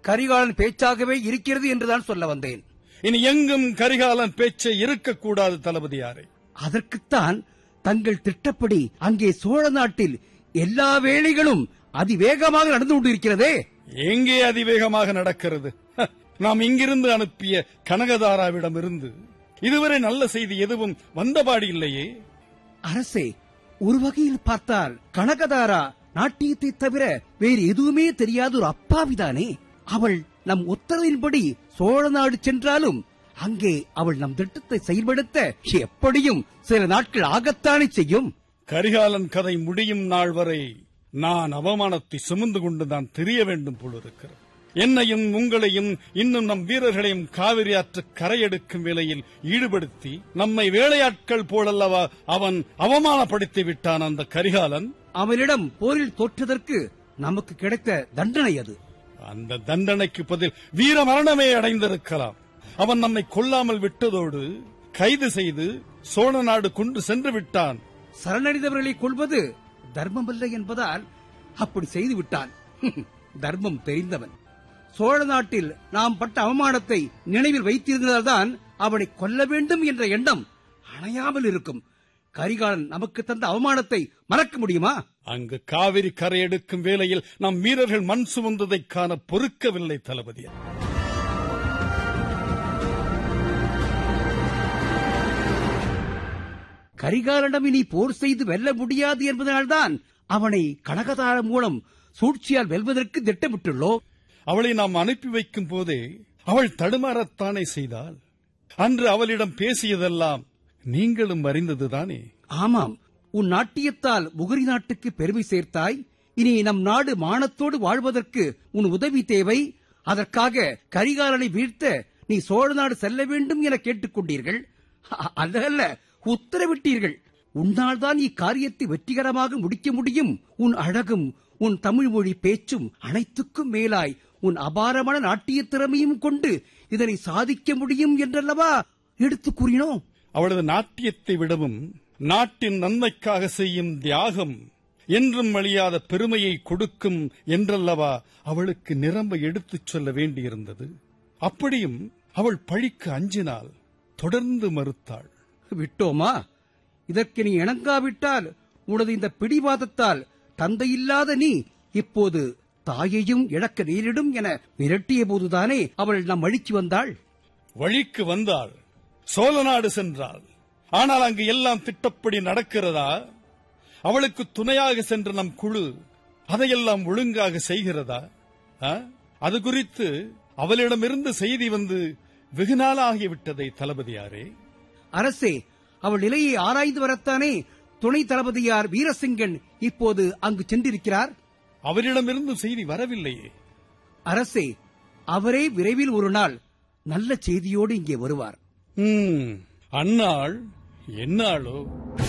கரிகாலன் பேச்சாகவே இருக்கிறது என்றுதான் சொல்ல வந்தேன் இனி எங்கும் கரிகாலன் பேச்சை இருக்கக்கூடாது தளபதியாரே அதற்குத்தான் தங்கள் திட்டப்படி அங்கே சோழ நாட்டில் எல்லா வேலைகளும் அதிவேகமாக நடந்து கொண்டிருக்கிறதே எங்கே அதிவேகமாக நடக்கிறது ஹ, நாம் இங்கிருந்து அனுப்பிய கனகதாராவிடம் இருந்து இதுவரை நல்ல செய்தி எதுவும் வந்தபாடு இல்லையே அரசே ஒரு வகையில் பார்த்தால் கனகதாரா நாட்டியத்தை தவிர வேறு எதுவுமே தெரியாத ஒரு அப்பாவிதானே அவள் நம் உத்தரவின்படி சோழ நாடு சென்றாலும் அங்கே அவள் நம் திட்டத்தை செயல்படுத்த எப்படியும் சில நாட்கள் ஆகத்தானே செய்யும் கரிகாலன் கதை முடியும் நாள் வரை நான் அவமானத்தை சுமந்து கொண்டு நான் தெரிய வேண்டும் போலிருக்கிறது என்னையும் உங்களையும் இன்னும் நம் வீரர்களையும் காவிரி ஆற்று கரையெடுக்கும் வேலையில் ஈடுபடுத்தி நம்மை வேலையாட்கள் போலல்லவா அவன் அவமானப்படுத்தி விட்டான் அந்த கரிகாலன் அவனிடம் போரில் தோற்றதற்கு நமக்கு கிடைத்த தண்டனை அது அந்த தண்டனைக்கு பதில் வீர மரணமே அடைந்திருக்கலாம் அவன் நம்மை கொல்லாமல் விட்டதோடு கைது செய்து சோழ நாடு கொண்டு சென்று விட்டான் சரணடைந்தவர்களை கொள்வது தர்மமல்ல என்பதால் அப்படி செய்து விட்டான் தர்மம் தெரிந்தவன் சோழ நாட்டில் நாம் பட்ட அவமானத்தை நினைவில் வைத்திருந்ததால்தான் அவனை கொல்ல வேண்டும் என்ற எண்ணம் அணையாமல் இருக்கும் கரிகாலன் நமக்கு தந்த அவமானத்தை மறக்க முடியுமா அங்கு காவிரி கரையெடுக்கும் வேளையில் நம் வீரர்கள் மண் சுமந்ததைக் காண பொறுக்கவில்லை தளபதியா கரிகாலனிடம் இனி போர் செய்து வெல்ல முடியாது என்பதனால்தான் அவனை கனகதாரம் மூலம் சூழ்ச்சியால் வெல்வதற்கு திட்டமிட்டுள்ளோம் அவளை நாம் அனுப்பி வைக்கும் போதே அவள் தடுமாறத்தானே செய்தாள் அன்று அவளிடம் பேசியதெல்லாம் நீங்களும் அறிந்ததுதானே ஆமாம் உன் நாட்டியத்தால் முகரி நாட்டுக்கு பெருமை சேர்த்தாய் இனி நம் நாடு மானத்தோடு வாழ்வதற்கு உன் உதவி தேவை அதற்காக கரிகாலனை வீழ்த்த நீ சோழ நாடு செல்ல வேண்டும் என கேட்டுக்கொண்டீர்கள் அ- அல்ல அல்ல உத்தரவிட்டீர்கள் உன்னால் தான் இக்காரியத்தை வெற்றிகரமாக முடிக்க முடியும் உன் அழகும் உன் தமிழ் மொழி பேச்சும் அனைத்துக்கும் மேலாய் உன் அபாரமான நாட்டிய திறமையும் கொண்டு இதனை சாதிக்க முடியும் என்றல்லவா எடுத்துக் கூறினோம் அவளது நாட்டியத்தை விடவும் நாட்டின் நன்மைக்காக செய்யும் தியாகம் என்றும் அழியாத பெருமையை கொடுக்கும் என்றல்லவா அவளுக்கு நிரம்ப எடுத்துச் சொல்ல வேண்டியிருந்தது அப்படியும் அவள் பழிக்கு அஞ்சினாள் தொடர்ந்து மறுத்தாள் விட்டோமா இதற்கு நீ இணங்காவிட்டால் உனது இந்த பிடிவாதத்தால் தந்தையில்லாத நீ இப்போது தாயையும் இழக்க நேரிடும் என மிரட்டிய போதுதானே அவள் நம் அழிச்சு வந்தாள் வழிக்கு வந்தாள் சோழநாடு சென்றாள் ஆனால் அங்கு எல்லாம் திட்டப்படி நடக்கிறதா அவளுக்கு துணையாக சென்ற நம் குழு அதையெல்லாம் ஒழுங்காக செய்கிறதா ஆ? அது குறித்து அவளிடமிருந்து செய்தி வந்து வெகு நாளாகிவிட்டதை தளபதியாரே அரசே அவள் நிலையை ஆராய்ந்து வரத்தானே துணை தளபதியார் வீரசிங்கன் இப்போது அங்கு சென்றிருக்கிறார் அவரிடமிருந்து செய்தி வரவில்லையே அரசே அவரே விரைவில் ஒரு நாள் நல்ல செய்தியோடு இங்கே வருவார் ம், அந்நாள் என்னாளோ